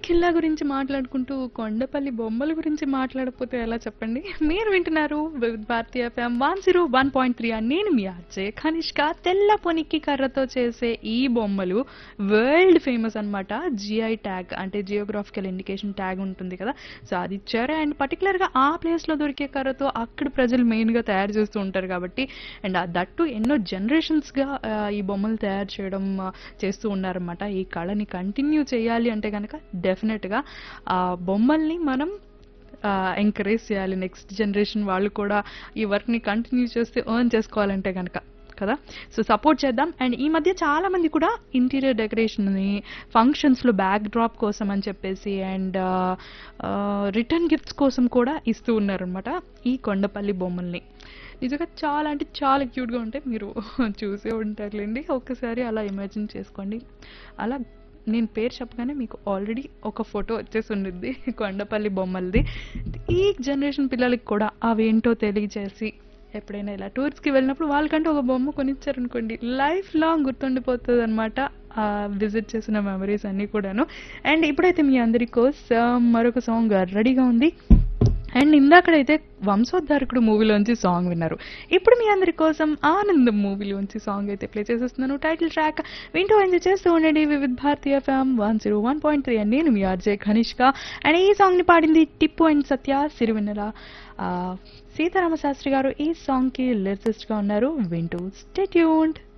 ఖిల్లా గురించి మాట్లాడుకుంటూ కొండపల్లి బొమ్మల గురించి మాట్లాడకపోతే ఎలా చెప్పండి మీరు వింటున్నారు Vividh Bharatiya FM one zero one point three అని నేను మీ ఆర్జే కనిష్క తెల్ల పొనికి కర్రతో చేసే ఈ బొమ్మలు వరల్డ్ ఫేమస్ అన్నమాట జిఐ ట్యాగ్ అంటే జియోగ్రాఫికల్ ఇండికేషన్ ట్యాగ్ ఉంటుంది కదా సో అది ఇచ్చారు అండ్ పర్టికులర్గా ఆ ప్లేస్లో దొరికే కర్రతో అక్కడ ప్రజలు మెయిన్గా తయారు చేస్తూ ఉంటారు కాబట్టి అండ్ దట్టు ఎన్నో జనరేషన్స్గా ఈ బొమ్మలు తయారు చేయడం ఆ, చేస్తూ ఉన్నారన్నమాట ఈ కళని కంటిన్యూ చేయాలి అంటే కనుక డెఫినెట్గా ఆ బొమ్మల్ని మనం ఎంకరేజ్ చేయాలి నెక్స్ట్ జనరేషన్ వాళ్ళు కూడా ఈ వర్క్ని కంటిన్యూ చేస్తే ఎర్న్ చేసుకోవాలంటే కనుక కదా సో సపోర్ట్ చేద్దాం అండ్ ఈ మధ్య చాలా మంది కూడా ఇంటీరియర్ డెకరేషన్ని ఫంక్షన్స్లో బ్యాక్ డ్రాప్ కోసం అని చెప్పేసి అండ్ రిటర్న్ గిఫ్ట్స్ కోసం కూడా ఇస్తూ ఉన్నారనమాట ఈ కొండపల్లి బొమ్మల్ని నిజంగా చాలా అంటే చాలా క్యూట్గా ఉంటాయి మీరు చూసే ఉంటారులేండి ఒక్కసారి అలా ఇమాజిన్ చేసుకోండి అలా నేను పేరు చెప్పగానే మీకు ఆల్రెడీ ఒక ఫోటో వచ్చేసి ఉండిద్ది కొండపల్లి బొమ్మలది ఈ జనరేషన్ పిల్లలకి కూడా అవేంటో తెలియజేసి ఎప్పుడైనా ఇలా టూర్స్కి వెళ్ళినప్పుడు వాళ్ళకంటే ఒక బొమ్మ కొనిచ్చారనుకోండి లైఫ్ లాంగ్ గుర్తుండిపోతుంది అనమాట విజిట్ చేసిన మెమరీస్ అన్నీ కూడాను అండ్ ఇప్పుడైతే మీ అందరి కోసం మరొక సాంగ్ రెడీగా ఉంది అండ్ ఇందాకడైతే వంశోద్ధారకుడు మూవీలోంచి సాంగ్ విన్నారు ఇప్పుడు మీ అందరి కోసం ఆనందం మూవీలోంచి సాంగ్ అయితే ప్లే చేసేస్తున్నాను టైటిల్ ట్రాక్ వింటూ ఎంజాయ్ చేస్తూ ఉండండి Vividh Bharatiya FM one zero one point three అండి నేను మీ ఆర్జే కనిష్క అండ్ ఈ సాంగ్ని పాడింది టిప్పు అండ్ సత్య సిరివెన్నెల ఆ, సీతారామ శాస్త్రి గారు ఈ సాంగ్కి లిరిసిస్ట్గా ఉన్నారు వింటూ స్టేట్యూన్డ్